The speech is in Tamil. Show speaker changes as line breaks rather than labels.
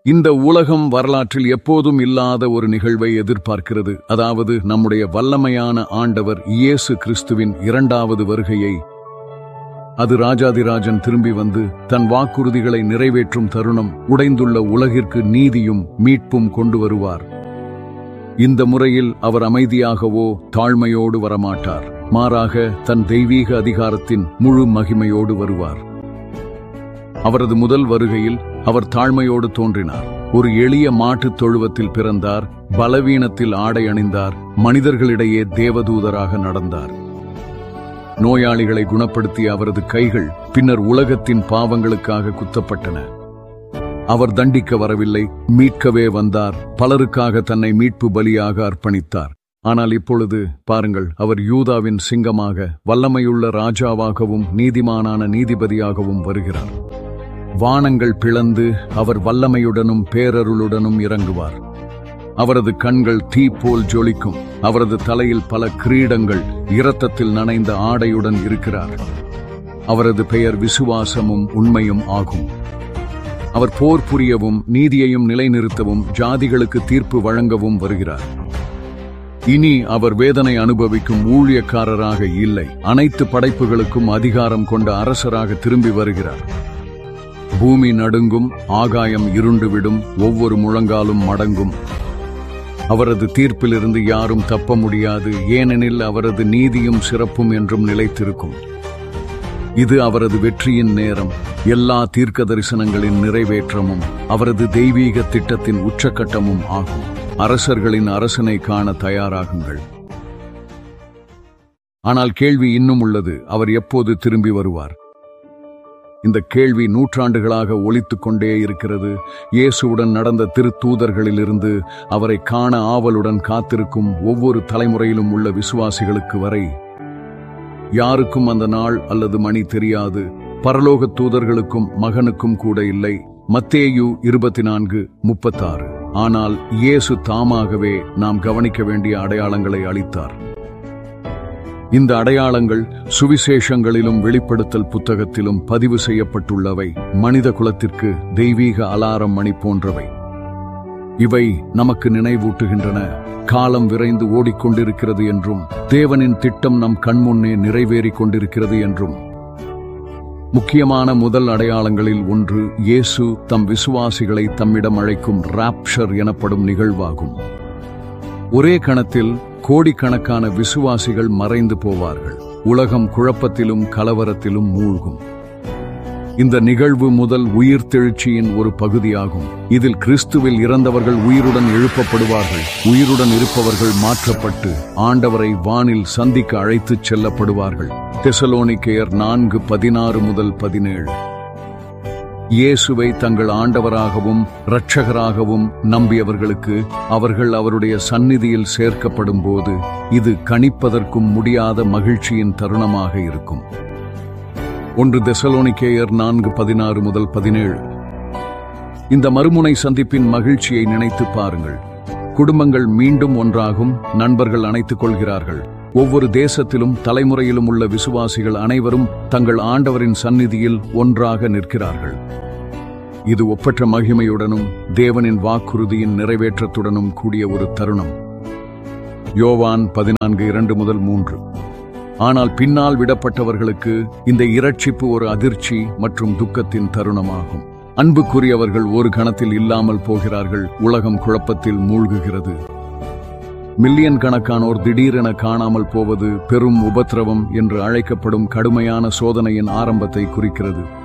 இந்த உலகம் வரலாற்றில் எப்போதும் இல்லாத ஒரு நிகழ்வை எதிர்பார்க்கிறது அதாவது நம்முடைய வல்லமையான ஆண்டவர் இயேசு கிறிஸ்துவின் இரண்டாவது வருகையை அது ராஜாதிராஜன் திரும்பி வந்து தன் வாக்குறுதிகளை நிறைவேற்றும் தருணம் உடைந்துள்ள உலகிற்கு நீதியும் மீட்பும் கொண்டு வருவார் இந்த முறையில் அவர் அமைதியாகவோ தாழ்மையோடு வரமாட்டார் மாறாக தன் தெய்வீக அதிகாரத்தின் முழு மகிமையோடு வருவார் அவரது முதல் வருகையில் அவர் தாழ்மையோடு தோன்றினார் ஒரு எளிய மாட்டுத் தொழுவத்தில் பிறந்தார் பலவீனத்தில் ஆடை அணிந்தார் மனிதர்களிடையே தேவதூதராக நடந்தார் நோயாளிகளை குணப்படுத்திய அவரது கைகள் பின்னர் உலகத்தின் பாவங்களுக்காக குத்தப்பட்டன அவர் தண்டிக்க வரவில்லை மீட்கவே வந்தார் பலருக்காக தன்னை மீட்பு பலியாக அர்ப்பணித்தார் ஆனால் இப்பொழுது பாருங்கள் அவர் யூதாவின் சிங்கமாக வல்லமையுள்ள ராஜாவாகவும் நீதிமானான நீதிபதியாகவும் வருகிறார் வானங்கள் பிளந்து அவர் வல்லமையுடனும் பேரருளுடனும் இறங்குவார் அவரது கண்கள் தீ போல் ஜொலிக்கும் அவரது தலையில் பல கிரீடங்கள் இரத்தத்தில் நனைந்த ஆடையுடன் இருக்கிறார் அவரது பெயர் விசுவாசமும் உண்மையும் ஆகும் அவர் போர் புரியவும் நீதியையும் நிலைநிறுத்தவும் ஜாதிகளுக்கு தீர்ப்பு வழங்கவும் வருகிறார் இனி அவர் வேதனை அனுபவிக்கும் ஊழியக்காரராக இல்லை அனைத்து படைப்புகளுக்கும் அதிகாரம் கொண்ட அரசராக திரும்பி வருகிறார் பூமி நடுங்கும் ஆகாயம் இருண்டுவிடும் ஒவ்வொரு முழங்காலும் மடங்கும் அவரது தீர்ப்பிலிருந்து யாரும் தப்ப முடியாது ஏனெனில் அவரது நீதியும் சிறப்பும் என்றும் நிலைத்திருக்கும் இது அவரது வெற்றியின் நேரம் எல்லா தீர்க்க தரிசனங்களின் நிறைவேற்றமும் அவரது தெய்வீக திட்டத்தின் உச்சக்கட்டமும் ஆகும் அரசர்களின் அரசனை காண தயாராகுங்கள் ஆனால் கேள்வி இன்னும் உள்ளது அவர் எப்போது திரும்பி வருவார் இந்த கேள்வி நூற்றாண்டுகளாக ஒலித்துக் கொண்டே இருக்கிறது இயேசுவுடன் நடந்த திருத்தூதர்களிலிருந்து அவரை காண ஆவலுடன் காத்திருக்கும் ஒவ்வொரு தலைமுறையிலும் உள்ள விசுவாசிகளுக்கு வரை யாருக்கும் அந்த நாள் அல்லது மணி தெரியாது பரலோக தூதர்களுக்கும் மகனுக்கும் கூட இல்லை மத்தேயு இருபத்தி நான்கு முப்பத்தாறு ஆனால் இயேசு தாமாகவே நாம் கவனிக்க வேண்டிய அடையாளங்களை அளித்தார் இந்த அடையாளங்கள் சுவிசேஷங்களிலும் வெளிப்படுத்தல் புத்தகத்திலும் பதிவு செய்யப்பட்டுள்ளவை மனித குலத்திற்கு தெய்வீக அலாரம் மணி போன்றவை இவை நமக்கு நினைவூட்டுகின்றன காலம் விரைந்து ஓடிக்கொண்டிருக்கிறது என்றும் தேவனின் திட்டம் நம் கண்முன்னே நிறைவேறிக் கொண்டிருக்கிறது என்றும் முக்கியமான முதல் அடையாளங்களில் ஒன்று இயேசு தம் விசுவாசிகளை தம்மிடம் அழைக்கும் ராப்ஷர் எனப்படும் நிகழ்வாகும் ஒரே கணத்தில் கோடிக்கணக்கான விசுவாசிகள் மறைந்து போவார்கள் உலகம் குழப்பத்திலும் கலவரத்திலும் மூழ்கும் இந்த நிகழ்வு முதல் உயிர்த்தெழுச்சியின் ஒரு பகுதியாகும் இதில் கிறிஸ்துவில் இறந்தவர்கள் உயிருடன் எழுப்பப்படுவார்கள் உயிருடன் இருப்பவர்கள் மாற்றப்பட்டு ஆண்டவரை வானில் சந்திக்க அழைத்துச் செல்லப்படுவார்கள் தெசலோனிக்கேயர் நான்கு பதினாறு முதல் பதினேழு இயேசுவை தங்கள் ஆண்டவராகவும் இரட்சகராகவும் நம்பியவர்களுக்கு அவர்கள் அவருடைய சந்நிதியில் சேர்க்கப்படும் போது இது கணிப்பதற்கும் முடியாத மகிழ்ச்சியின் தருணமாக இருக்கும் ஒன்று தெசலோனிக்கேயர் நான்கு பதினாறு முதல் பதினேழு இந்த மறுமுனை சந்திப்பின் மகிழ்ச்சியை நினைத்து பாருங்கள் குடும்பங்கள் மீண்டும் ஒன்றாகும் நண்பர்கள் அணைத்துக் கொள்கிறார்கள் ஒவ்வொரு தேசத்திலும் தலைமுறையிலும் உள்ள விசுவாசிகள் அனைவரும் தங்கள் ஆண்டவரின் சந்நிதியில் ஒன்றாக நிற்கிறார்கள் இது ஒப்பற்ற மகிமையுடனும் தேவனின் வாக்குறுதியின் நிறைவேற்றத்துடனும் கூடிய ஒரு தருணம் யோவான் பதினான்கு இரண்டு முதல் மூன்று ஆனால் பின்னால் விடப்பட்டவர்களுக்கு இந்த இரட்சிப்பு ஒரு அதிர்ச்சி மற்றும் துக்கத்தின் தருணமாகும் அன்புக்குரியவர்கள் ஒரு கணத்தில் இல்லாமல் போகிறார்கள் உலகம் குழப்பத்தில் மூழ்குகிறது மில்லியன் கணக்கானோர் திடீரென காணாமல் போவது பெரும் உபத்திரவம் என்று அழைக்கப்படும் கடுமையான சோதனையின் ஆரம்பத்தை குறிக்கிறது